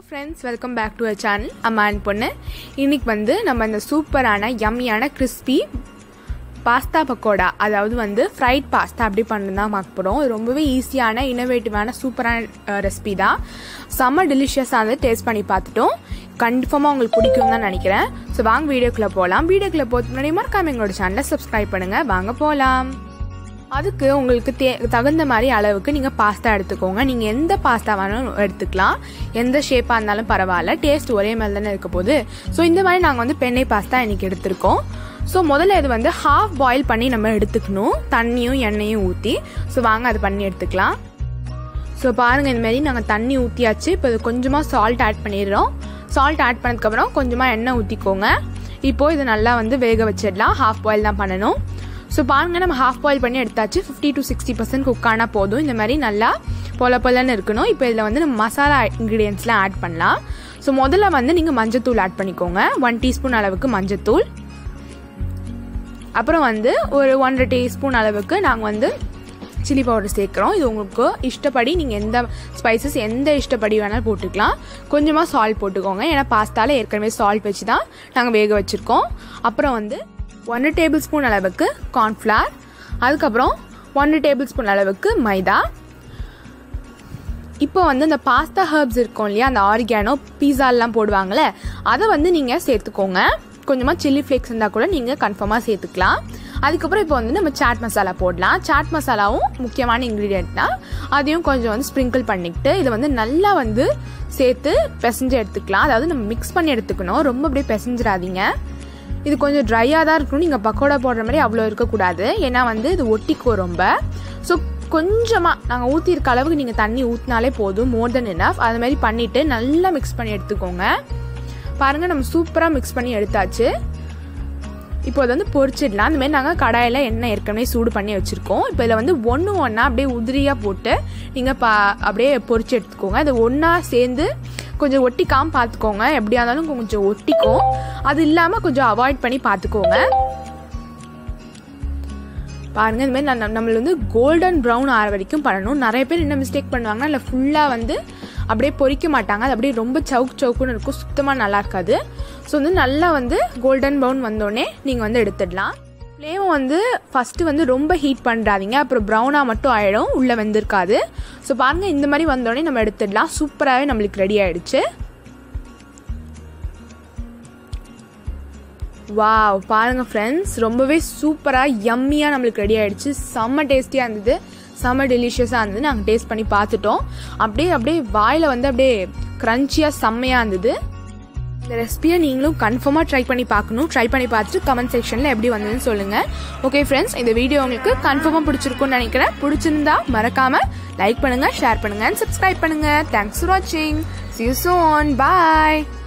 friends welcome back to a channel அம்மான் பொண்ணு இன்னைக்கு வந்து நம்ம இந்த சூப்பரான யம்மியான கிறிஸ்பி பாஸ்தா பக்கோடா அதாவது வந்து ஃப்ரைட் பாஸ்தா அப்படி பண்ணு தான் பார்க்க போகிறோம் இது ரொம்பவே ஈஸியான இன்னோவேட்டிவான சூப்பரான ரெசிபி தான் செம்ம டெலிஷியஸாக வந்து டேஸ்ட் பண்ணி பார்த்துட்டோம் கன்ஃபார்மாக உங்களுக்கு பிடிக்கும் தான் நினைக்கிறேன் ஸோ வாங்க வீடியோக்குள்ளே போகலாம் வீடியோக்குள்ளே போகிறதுக்கு முன்னாடி மறக்காம எங்களோட சேனலை சப்ஸ்கிரைப் பண்ணுங்கள் வாங்க போகலாம் அதுக்கு உங்களுக்கு தே தகுந்த மாதிரி அளவுக்கு நீங்கள் பாஸ்தா எடுத்துக்கோங்க நீங்கள் எந்த பாஸ்தா வேணாலும் எடுத்துக்கலாம் எந்த ஷேப்பாக இருந்தாலும் பரவாயில்ல டேஸ்ட் ஒரே மாதிரி தானே இருக்க போகுது ஸோ இந்த மாதிரி நாங்கள் வந்து பெண்ணை பாஸ்தா இன்றைக்கி எடுத்திருக்கோம் ஸோ முதல்ல இது வந்து ஹாஃப் பாயில் பண்ணி நம்ம எடுத்துக்கணும் தண்ணியும் எண்ணெயும் ஊற்றி ஸோ வாங்க அது பண்ணி எடுத்துக்கலாம் ஸோ பாருங்கள் இந்த மாதிரி நாங்கள் தண்ணி ஊற்றியாச்சு இப்போ இது கொஞ்சமாக சால்ட் ஆட் பண்ணிடுறோம் சால்ட் ஆட் பண்ணதுக்கப்புறம் கொஞ்சமாக எண்ணெய் ஊற்றிக்கோங்க இப்போது இது நல்லா வந்து வேக வச்சிடலாம் ஹாஃப் பாயில் தான் பண்ணணும் ஸோ பாருங்க நம்ம ஹாஃப் பாயில் பண்ணி எடுத்தாச்சு fifty to sixty percent cook ஆனால் போதும் இந்த மாதிரி நல்லா பொல பொலன்னு இருக்கணும் இப்போ இதில் வந்து நம்ம மசாலா இன்க்ரீடியன்ஸ்லாம் ஆட் பண்ணலாம் ஸோ முதல்ல வந்து நீங்கள் மஞ்சத்தூள் ஆட் பண்ணிக்கோங்க ஒன் டீஸ்பூன் அளவுக்கு மஞ்சத்தூள் அப்புறம் வந்து ஒரு ஒன்றரை டீஸ்பூன் அளவுக்கு நாங்கள் வந்து சில்லி பவுடர் சேர்க்குறோம் இது உங்களுக்கு இஷ்டப்படி நீங்கள் எந்த ஸ்பைசஸ் எந்த இஷ்டப்படி வேணாலும் போட்டுக்கலாம் கொஞ்சமாக சால்ட் போட்டுக்கோங்க ஏன்னா பாஸ்தாவில் ஏற்கனவே சால்ட் வச்சு தான் நாங்கள் வேக வச்சுருக்கோம் அப்புறம் வந்து ஒன்று டேபிள் ஸ்பூன் அளவுக்கு கார்ன்ஃப்ளவர் அதுக்கப்புறம் ஒன்று டேபிள் ஸ்பூன் அளவுக்கு மைதா இப்போ வந்து இந்த பாஸ்தா ஹர்ப்ஸ் இருக்கும் இல்லையா அந்த ஆரிகானோ பீஸாலாம் போடுவாங்கள்ல அதை வந்து நீங்கள் சேர்த்துக்கோங்க கொஞ்சமாக சில்லி ஃப்ளேக்ஸ் இருந்தால் கூட நீங்கள் கன்ஃபார்மாக சேர்த்துக்கலாம் அதுக்கப்புறம் இப்போ வந்து நம்ம சாட் மசாலா போடலாம் சாட் மசாலாவும் முக்கியமான இன்க்ரீடியன்ட் தான் அதையும் கொஞ்சம் வந்து ஸ்ப்ரிங்கிள் பண்ணிக்கிட்டு இதை வந்து நல்லா வந்து சேர்த்து பிசைஞ்சு எடுத்துக்கலாம் அதாவது நம்ம மிக்ஸ் பண்ணி எடுத்துக்கணும் ரொம்ப அப்படியே பிசைஞ்சிடாதீங்க இது கொஞ்சம் ட்ரையாக தான் இருக்கணும் நீங்கள் பக்கோடா போடுற மாதிரி அவ்வளோ இருக்கக்கூடாது ஏன்னா வந்து இது ஒட்டிக்கும் ரொம்ப ஸோ கொஞ்சமாக நாங்கள் ஊற்றிருக்க அளவுக்கு நீங்கள் தண்ணி ஊற்றினாலே போதும் மோர் தென் எனஃப் அது மாதிரி பண்ணிவிட்டு நல்லா மிக்ஸ் பண்ணி எடுத்துக்கோங்க பாருங்கள் நம்ம சூப்பராக மிக்ஸ் பண்ணி எடுத்தாச்சு இப்போ அதை வந்து பொரிச்சிடலாம் அந்த மாதிரி நாங்கள் கடாயில் எண்ணெய் ஏற்கனவே சூடு பண்ணி வச்சுருக்கோம் இப்போ இதில் வந்து ஒன்று ஒன்றா அப்படியே உதிரியாக போட்டு நீங்கள் பா அப்படியே பொரிச்சு எடுத்துக்கோங்க அது ஒன்றா சேர்ந்து கொஞ்சம் ஒட்டிக்காமல் பார்த்துக்கோங்க எப்படியா இருந்தாலும் கொஞ்சம் ஒட்டிக்கும் அது இல்லாமல் கொஞ்சம் அவாய்ட் பண்ணி பார்த்துக்கோங்க பாருங்கள் இந்த மாதிரி நான் நம்மள வந்து கோல்டன் ப்ரௌன் ஆற வரைக்கும் பண்ணணும் நிறைய பேர் என்ன மிஸ்டேக் பண்ணுவாங்கன்னா இல்லை ஃபுல்லாக வந்து அப்படியே பொரிக்க மாட்டாங்க அது அப்படியே ரொம்ப சவுக் சவுக்குன்னு இருக்கும் சுத்தமாக நல்லா இருக்காது ஸோ வந்து நல்லா வந்து கோல்டன் ப்ரௌன் வந்தோடனே நீங்கள் வந்து எடுத்துடலாம் ஃப்ளேம் வந்து ஃபஸ்ட்டு வந்து ரொம்ப ஹீட் பண்ணுறாதீங்க அப்புறம் ப்ரௌனாக மட்டும் ஆகிடும் உள்ளே வெந்திருக்காது ஸோ பாருங்கள் இந்த மாதிரி வந்தோடனே நம்ம எடுத்துடலாம் சூப்பராகவே நம்மளுக்கு ரெடி ஆகிடுச்சு வாவ் பாருங்கள் ஃப்ரெண்ட்ஸ் ரொம்பவே சூப்பராக யம்மியாக நம்மளுக்கு ரெடி ஆகிடுச்சு செம்ம டேஸ்டியாக இருந்தது செம்ம டெலிஷியஸாக இருந்தது நாங்கள் டேஸ்ட் பண்ணி பார்த்துட்டோம் அப்படியே அப்படியே வாயில் வந்து அப்படியே க்ரன்ச்சியாக செம்மையாக இருந்தது இந்த ரெசிபியை நீங்களும் கன்ஃபார்மாக ட்ரை பண்ணி பார்க்கணும் ட்ரை பண்ணி பார்த்துட்டு கமெண்ட் செக்ஷனில் எப்படி வந்ததுன்னு சொல்லுங்கள் ஓகே ஃப்ரெண்ட்ஸ் இந்த வீடியோ உங்களுக்கு கன்ஃபார்மாக பிடிச்சிருக்கும்னு நினைக்கிறேன் பிடிச்சிருந்தா மறக்காமல் லைக் பண்ணுங்கள் ஷேர் பண்ணுங்கள் சப்ஸ்கிரைப் பண்ணுங்கள் தேங்க்ஸ் ஃபார் வாட்சிங் சி யூ சோன் பாய்